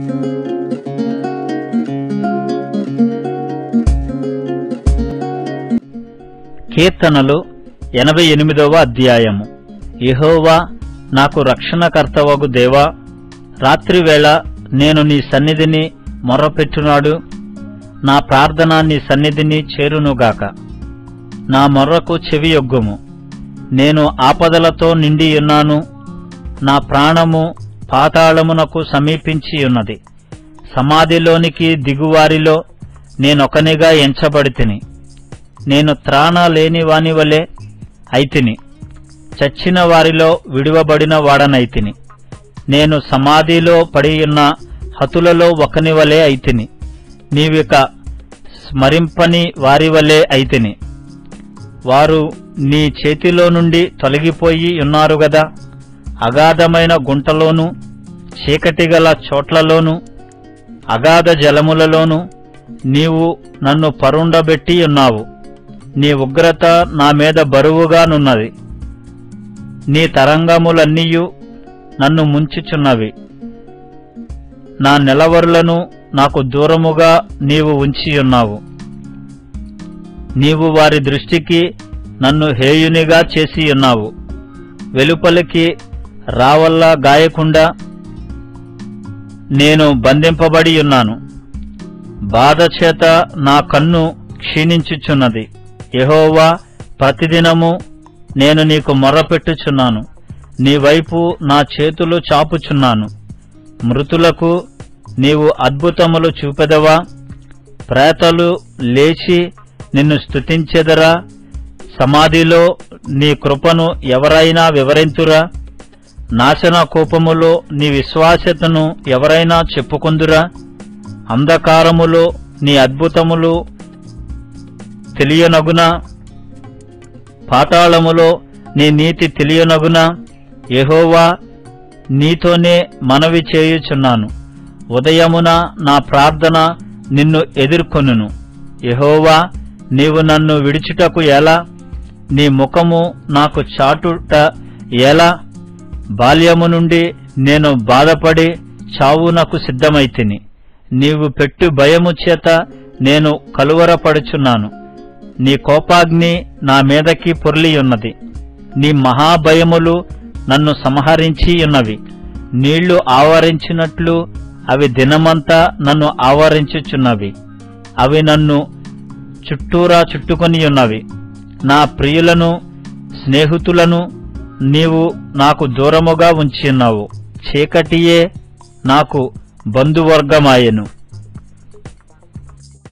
కీర్తనలు ఎనభై ఎనిమిదవ అధ్యాయము యెహోవా నాకు రక్షణకర్తవగు దేవా రాత్రివేళ నేను నీ సన్నిధిని మొర్రపెట్టునాడు నా ప్రార్థన నీ సన్నిధిని చేరునుగాక నా మొర్రకు చెవియొగ్గుము నేను ఆపదలతో నిండియున్నాను నా ప్రాణము పాతాళమునకు సమీపించి ఉన్నది సమాధిలోనికి దిగువారిలో నేనొకనిగా ఎంచబడితిని నేను త్రాణ లేని వాని వలె అయితిని చచ్చిన వారిలో విడువబడిన వాడనైతిని నేను సమాధిలో పడియున్న హతులలో ఒకని వలె అయితిని నీవిక స్మరింపని వారి వలె అయితిని వారు నీ చేతిలో నుండి తొలగిపోయి ఉన్నారు గదా అగాధమైన గుంటలోను చీకటిగల చోట్లలోను అగాధ జలములలోను నీవు నన్ను పరుండబెట్టి ఉన్నావు నీ ఉగ్రత నా మీద బరువుగానున్నది నీ తరంగములన్నీయు నన్ను ముంచుచున్నవి నా నిలవరులను నాకు దూరముగా నీవు ఉంచియున్నావు నీవు వారి దృష్టికి నన్ను హేయునిగా చేసి ఉన్నావు వెలుపలికి రావల్లా గాయకుండా నేను బంధింపబడి ఉన్నాను బాధ చేత నా కన్ను క్షీణించుచున్నది యెహోవా ప్రతిదినము నేను నీకు మొర్రపెట్టుచున్నాను నీ వైపు నా చేతులు చాపుచున్నాను మృతులకు నీవు అద్భుతములు చూపెదవా ప్రేతలు లేచి నిన్ను స్తుతించెదరా సమాధిలో నీ కృపను ఎవరైనా వివరింతురా నాశన కోపములో నీ విశ్వాసతను ఎవరైనా చెప్పుకొందురా అంధకారములో నీ అద్భుతములు తెలియనగునా పాతాళములో నీ నీతి తెలియనగునా యెహోవా నీతోనే మనవి చేయుచున్నాను ఉదయమున నా ప్రార్థన నిన్ను ఎదుర్కొనును యెహోవా నీవు నన్ను విడిచుటకు ఎలా నీ ముఖము నాకు చాటుట ఎలా బాల్యము నుండి నేను బాధపడి చావునకు సిద్ధమైతిని నీవు పెట్టు భయము చేత నేను కలువరపడుచున్నాను నీ కోపాగ్ని నా మీదకి పొర్లియున్నది నీ మహాభయములు నన్ను సంహరించి ఉన్నవి నీళ్లు ఆవరించినట్లు అవి దినమంతా నన్ను ఆవరించుచున్నవి అవి నన్ను చుట్టూరా చుట్టుకొని ఉన్నవి నా ప్రియులను స్నేహితులను నీవు నాకు దూరముగా ఉంచిన్నావు చీకటియే నాకు బంధువర్గమాయెను